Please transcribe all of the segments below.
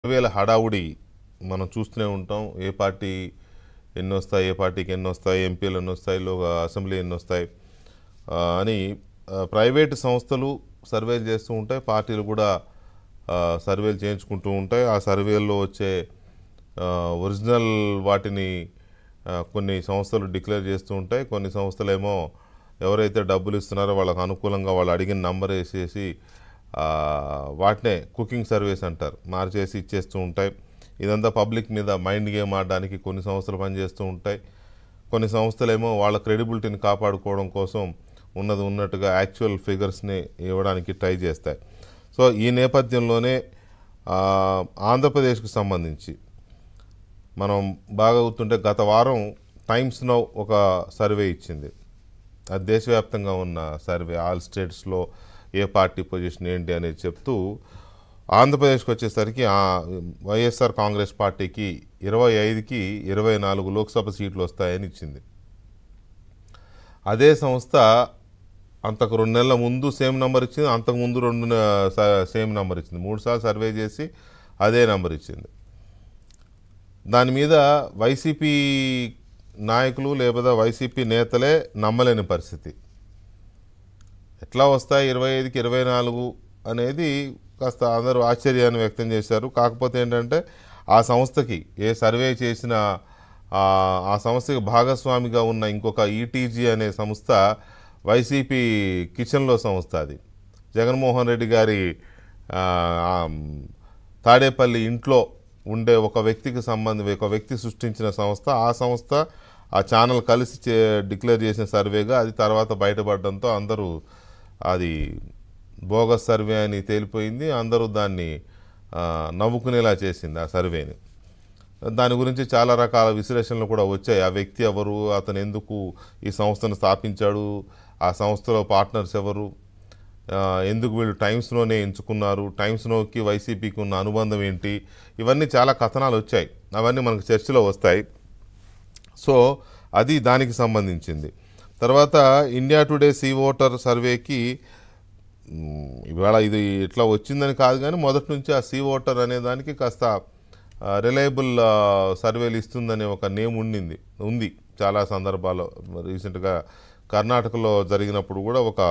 వేల హడావుడి మనం చూస్తూనే ఉంటాం ఏ పార్టీ ఎన్ని వస్తాయి ఏ పార్టీకి ఎన్ని వస్తాయి ఎంపీలు ఎన్ని వస్తాయి లో అసెంబ్లీ ఎన్ని వస్తాయి ఆ, అని ఆ, ప్రైవేటు సంస్థలు సర్వేలు చేస్తూ ఉంటాయి పార్టీలు కూడా ఆ, సర్వేలు చేయించుకుంటూ ఉంటాయి ఆ సర్వేల్లో వచ్చే ఆ, ఒరిజినల్ వాటిని ఆ, కొన్ని సంస్థలు డిక్లేర్ చేస్తూ ఉంటాయి కొన్ని సంస్థలేమో ఎవరైతే డబ్బులు ఇస్తున్నారో వాళ్ళకు అనుకూలంగా వాళ్ళు అడిగిన నంబర్ వేసేసి ఆ, వాటినే కుకింగ్ సర్వీస్ అంటారు మార్చేసి ఇచ్చేస్తూ ఉంటాయి ఇదంతా పబ్లిక్ మీద మైండ్ గేమ్ ఆడడానికి కొన్ని సంస్థలు పనిచేస్తూ ఉంటాయి కొన్ని సంస్థలేమో వాళ్ళ క్రెడిబిలిటీని కాపాడుకోవడం కోసం ఉన్నది ఉన్నట్టుగా యాక్చువల్ ఫిగర్స్ని ఇవ్వడానికి ట్రై చేస్తాయి సో ఈ నేపథ్యంలోనే ఆ, ఆంధ్రప్రదేశ్కి సంబంధించి మనం బాగా గుర్తుంటే గత వారం టైమ్స్ నౌ ఒక సర్వే ఇచ్చింది అది దేశవ్యాప్తంగా ఉన్న సర్వే ఆల్ స్టేట్స్లో ఏ పార్టీ పొజిషన్ ఏంటి అనేది చెప్తూ ఆంధ్రప్రదేశ్కి వచ్చేసరికి ఆ వైఎస్ఆర్ కాంగ్రెస్ పార్టీకి ఇరవై ఐదుకి ఇరవై నాలుగు లోక్సభ సీట్లు వస్తాయని ఇచ్చింది అదే సంస్థ అంతకు రెండు నెలల ముందు సేమ్ నెంబర్ ఇచ్చింది అంతకు ముందు రెండు నె- స- సేమ్ నెంబర్ ఇచ్చింది మూడు సార్లు సర్వే చేసి అదే నెంబర్ ఇచ్చింది దాని మీద వైసీపీ నాయకులు లేదా వైసీపీ నేతలే నమ్మలేని పరిస్థితి ఎట్లా వస్తాయి ఇరవై ఐదుకి ఇరవై నాలుగు అనేది కాస్త అందరూ ఆశ్చర్యాన్ని వ్యక్తం చేశారు కాకపోతే ఏంటంటే ఆ సంస్థకి ఏ సర్వే చేసిన ఆ ఆ సంస్థకి భాగస్వామిగా ఉన్న ఇంకొక ఈటీజీ అనే సంస్థ వైసీపీ కిచెన్లో సంస్థ అది జగన్మోహన్ రెడ్డి గారి ఆ, ఆ, తాడేపల్లి ఇంట్లో ఉండే ఒక వ్యక్తికి సంబంధం ఒక వ్యక్తి సృష్టించిన సంస్థ ఆ సంస్థ ఆ ఛానల్ కలిసి చే డిక్లేర్ చేసిన సర్వేగా అది తర్వాత బయటపడడంతో అందరూ అది బోగస్ సర్వే అని తేలిపోయింది అందరూ దాన్ని ఆ, నవ్వుకునేలా చేసింది ఆ సర్వేని దాని గురించి చాలా రకాల విశ్లేషణలు కూడా వచ్చాయి ఆ వ్యక్తి ఎవరు అతను ఎందుకు ఈ సంస్థను స్థాపించాడు ఆ సంస్థలో పార్ట్నర్స్ ఎవరు ఆ, ఎందుకు వీళ్ళు టైమ్స్లోనే ఎంచుకున్నారు టైమ్స్లోకి వైసీపీకి ఉన్న అనుబంధం ఏంటి ఇవన్నీ చాలా కథనాలు వచ్చాయి అవన్నీ మనకు చర్చలో వస్తాయి సో అది దానికి సంబంధించింది తర్వాత ఇండియా టుడే సీ ఓటర్ సర్వేకి మ్, ఇవాళ ఇది ఇట్లా వచ్చిందని కాదు కానీ మొదటి నుంచి ఆ సీ ఓటర్ అనే దానికి కాస్త రిలయబుల్ సర్వేలు ఇస్తుందనే ఒక నేమ్ ఉండింది ఉంది చాలా సందర్భాల్లో రీసెంట్గా కర్ణాటకలో జరిగినప్పుడు కూడా ఒక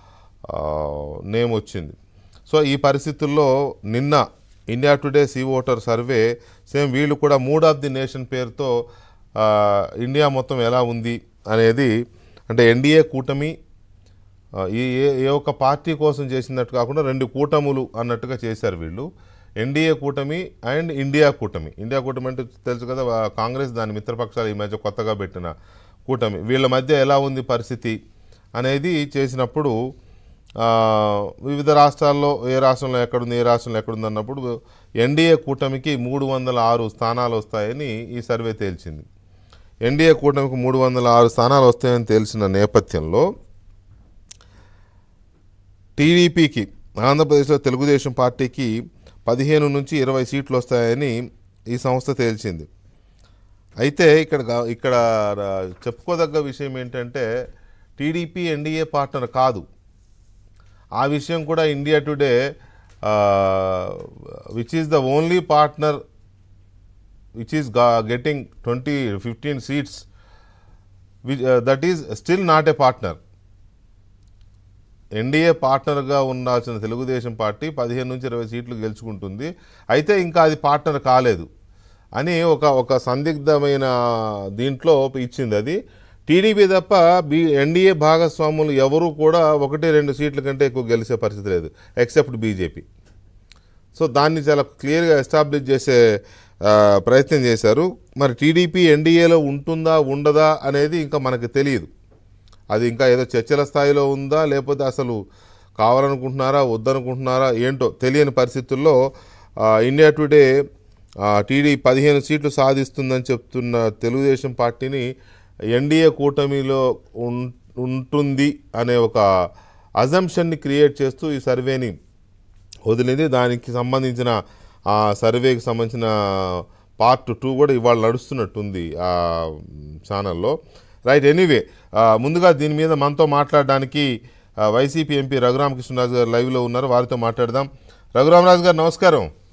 నేమ్ వచ్చింది సో ఈ పరిస్థితుల్లో నిన్న India Today C Voter survey same వీళ్ళు కూడా మూడ్ ఆఫ్ ది నేషన్ పేరుతో ఆ, ఇండియా మొత్తం ఎలా ఉంది అనేది అంటే ఎన్డీఏ కూటమి ఆ, ఈ ఏ ఏ ఒక్క పార్టీ కోసం చేసినట్టు కాకుండా రెండు కూటములు అన్నట్టుగా చేశారు వీళ్ళు ఎన్డీఏ కూటమి అండ్ ఇండియా కూటమి ఇండియా కూటమి అంటే తెలుసు కదా ఆ, కాంగ్రెస్ దాని మిత్రపక్షాలు ఈ మధ్య కొత్తగా పెట్టిన కూటమి వీళ్ళ మధ్య ఎలా ఉంది పరిస్థితి అనేది చేసినప్పుడు ఆ, వివిధ రాష్ట్రాల్లో ఏ రాష్ట్రంలో ఎక్కడుంది ఏ రాష్ట్రంలో ఎక్కడుంది అన్నప్పుడు ఎన్డీఏ కూటమికి మూడు వందల ఆరు స్థానాలు వస్తాయని ఈ సర్వే తేల్చింది ఎన్డీఏ కూటమికి మూడు వందల ఆరు స్థానాలు వస్తాయని తెలిసిన నేపథ్యంలో టీడీపీకి ఆంధ్రప్రదేశ్లో తెలుగుదేశం పార్టీకి పదిహేను నుంచి ఇరవై సీట్లు వస్తాయని ఈ సంస్థ తేల్చింది అయితే ఇక్కడ గా- ఇక్కడ రా- చెప్పుకోదగ్గ విషయం ఏంటంటే టీడీపీ ఎన్డీఏ పార్ట్నర్ కాదు ఆ విషయం కూడా India Today which is the only partner which is getting twenty fifteen seats that is still not a partner NDA పార్ట్నర్గా ఉండాల్సిన తెలుగుదేశం పార్టీ పదిహేను నుంచి ఇరవై సీట్లు గెలుచుకుంటుంది అయితే ఇంకా అది పార్ట్నర్ కాలేదు అని ఒక ఒక సందిగ్ధమైన దీంట్లో ఇచ్చింది అది టీడీపీ తప్ప బీ ఎన్డీఏ భాగస్వాములు ఎవరు కూడా ఒకటి రెండు సీట్ల కంటే ఎక్కువ గెలిచే పరిస్థితి లేదు ఎక్సెప్ట్ బీజేపీ సో దాన్ని చాలా క్లియర్గా ఎస్టాబ్లిష్ చేసే ఆ, ప్రయత్నం చేశారు మరి టీడీపీ ఎన్డీఏలో ఉంటుందా ఉండదా అనేది ఇంకా మనకు తెలియదు అది ఇంకా ఏదో చర్చల స్థాయిలో ఉందా లేకపోతే అసలు కావాలనుకుంటున్నారా వద్దనుకుంటున్నారా ఏంటో తెలియని పరిస్థితుల్లో ఆ, ఇండియా టుడే ఆ, టీడీ పదిహేను సీట్లు సాధిస్తుందని చెప్తున్న తెలుగుదేశం పార్టీని ఎన్డీఏ కూటమిలో ఉం- ఉంటుంది అనే ఒక అజంప్షన్ని క్రియేట్ చేస్తూ ఈ సర్వేని వదిలింది దానికి సంబంధించిన ఆ సర్వేకి సంబంధించిన పార్ట్ టూ కూడా ఇవాళ నడుస్తున్నట్టుంది ఆ ఛానల్లో రైట్ ఎనీవే ముందుగా దీని మీద మనతో మాట్లాడడానికి ఆ, వైసీపీ ఎంపీ రఘురామకృష్ణరాజు గారు లైవ్లో ఉన్నారు వారితో మాట్లాడదాం రఘురామరాజు గారు నమస్కారం